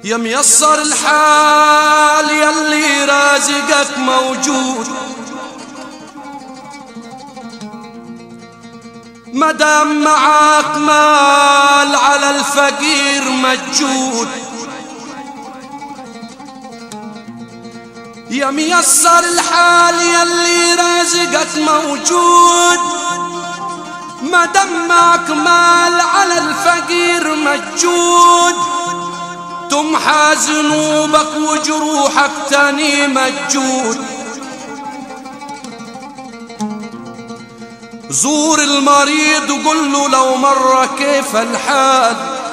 يا ميسر الحال يلي رازقك موجود مدام معاك مال على الفقير مجود يا ميسر الحال يلي رازقك موجود ما دمك مال على الفقير مجود تمحى ذنوبك وجروحك تاني مجود زور المريض وقول له لو مرة كيف الحال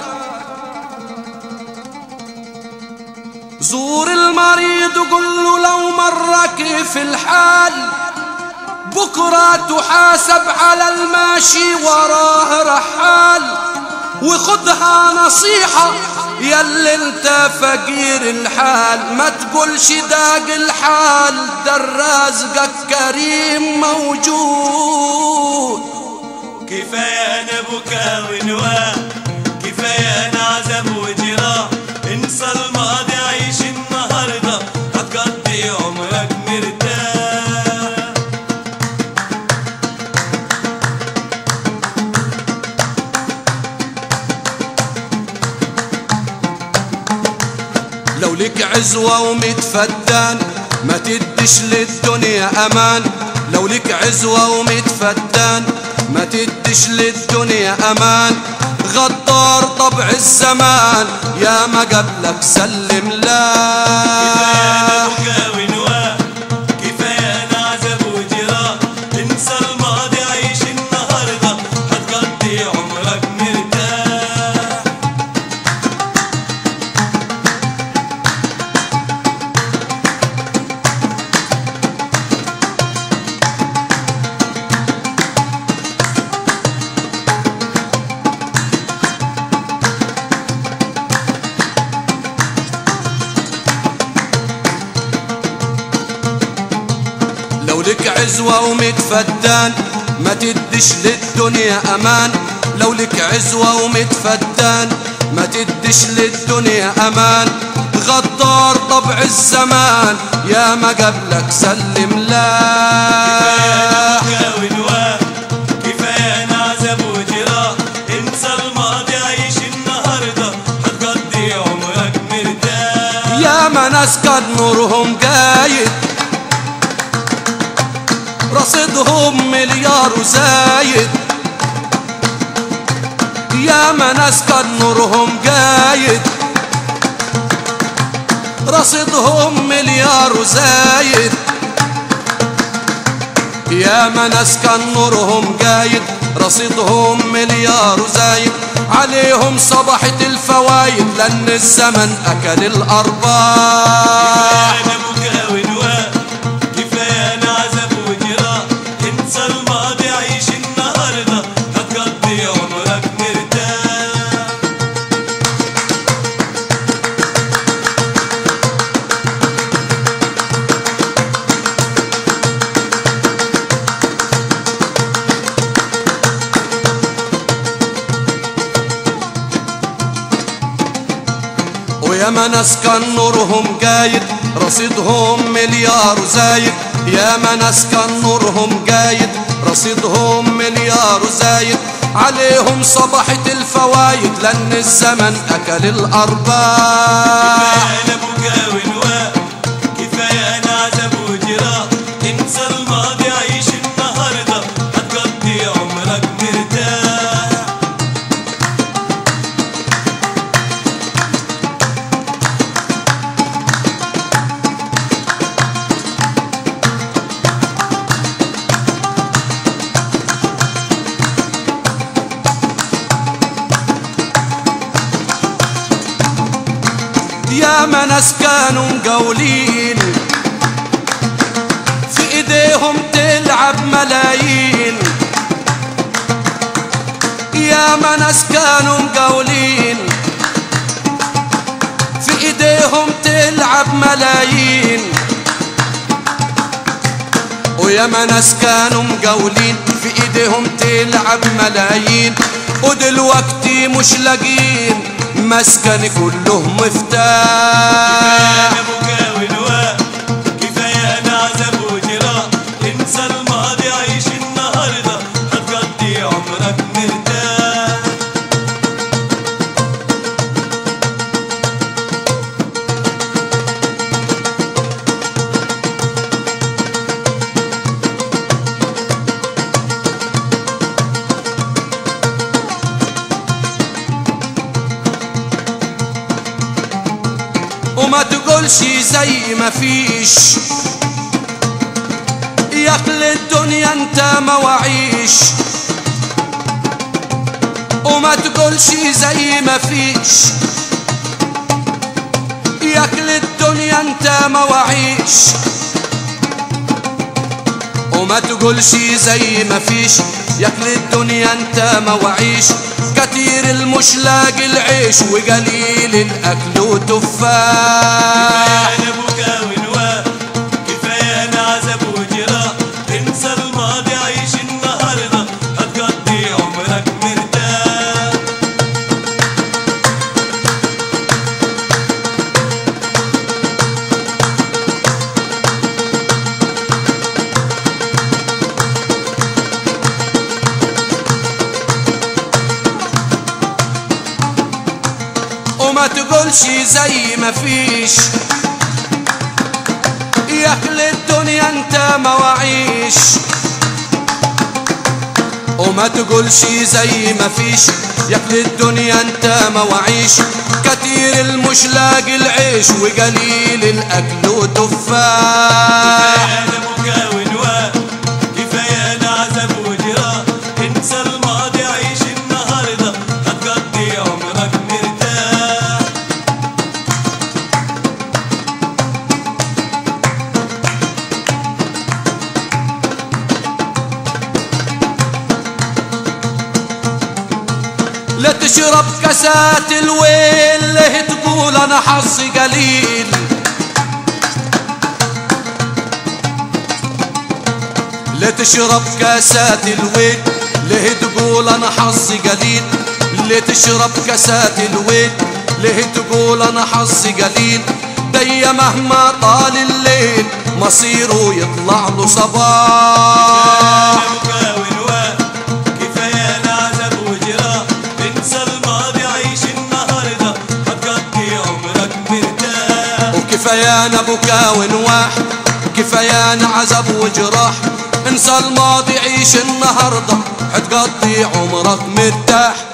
زور المريض وقول له لو مرة كيف الحال بكرة تحاسب على الماشي وراه رحال وخدها نصيحة يلي انت فقير الحال ما تقولش داق الحال ده رازقك كريم موجود كفاية أنا بكا ونواه كفاية أنا عذاب وجراح انسى الماضي عيش النهاردة هتقضي عمرك مرتاح لو لك عزوة وميت فدان ما تدش للدنيا أمان لو لك عزوة وميت فدان ما تدش للدنيا أمان غدار طبع الزمان يا ما قبلك سلم لا كفاية أنا بكا ونواه كفاية أنا عذاب وجراح انسى الماضي عيش النهاردة هتقضي عمرك مرتاح لو لك عزوة وميت فدان ما تدش للدنيا أمان لو لك عزوة وميت فدان ما تدش للدنيا أمان غدار طبع الزمان يا ما قبلك سلم لا كفاية ونواه كفاية أنا عذاب وجراح انسى الماضي عيش النهاردة هتقضي عمرك مرتاح يا ما ناس كان نورهم قايد رصيدهم مليار وزايد يا ما ناس كان نورهم قايد رصيدهم مليار وزايد يا ما ناس كان نورهم قايد رصيدهم مليار وزايد عليهم صبحت الفوايد لأن الزمن أكل الأرباح أنا بكا ونواه كفاية أنا عذاب وجراح انسى الماضي عيش النهاردة هتقضي عمرك مرتاح ويا ما ناس كان نورهم قايد رصيدهم مليار وزايد يا ما ناس كان نورهم قايد رصيدهم مليار وزايد عليهم صبحت الفوايد لأن الزمن أكل الأرباح أنا بكا ونواه كفاية أنا عذاب وجراح انسى الماضي عيش النهاردة هتقضي عمرك مرتاح يا ما ناس كانوا مقولين في ايديهم تلعب ملايين يا ما ناس كانوا مقولين في ايديهم تلعب ملايين ويا ما ناس كانوا مقولين في ايديهم تلعب ملايين ودلوقتي مش لاقين مسكن كله كفاية مفتاح أنا بكا ونواء كفاية أنا عذاب وجراح انسى الماضي عيش النهاردة هتقضي عمرك مرتاح وما تقولش زي ما فيش يا اخل الدنيا انت مواعيش وما تقولش زي ما فيش يا اخل الدنيا انت مواعيش وما تقولش زي ما فيش ياكل الدنيا انت مواعيش كتير المش لاقي العيش وقليل الاكل وتفاح كفاية أنا بكا ونواء كفاية أنا عذاب وجراح انسى الماضي عيش النهاردة هتقضي عمرك مرتاح وما تقولش زي ما فيش ياكل الدنيا انت مواعيش وما تقولش زي ما فيش ياكل الدنيا انت مواعيش كتير المش لاقي العيش وقليل الاكل وتفاح كفاية أنا بكا ونواء كفاية أنا عذاب وجراح انسى الماضي عيش النهاردة هتقضي عمرك مرتاح لا تشرب كاسات الويل ليه تقول انا حظي قليل لا تشرب كاسات الويل ليه تقول انا حظي قليل ليه تشرب كاسات الويل ليه تقول انا حظي قليل دي مهما طال الليل مصيره يطلع له صباح بكا ونواء كفاية أنا عذاب وجراح انسى الماضي عيش النهاردة هتقضي عمرك مرتاح وكفايانا بكا ونواح كفايانا عذاب وجراح انسى الماضي عيش النهارده حتقضي عمرك مرتاح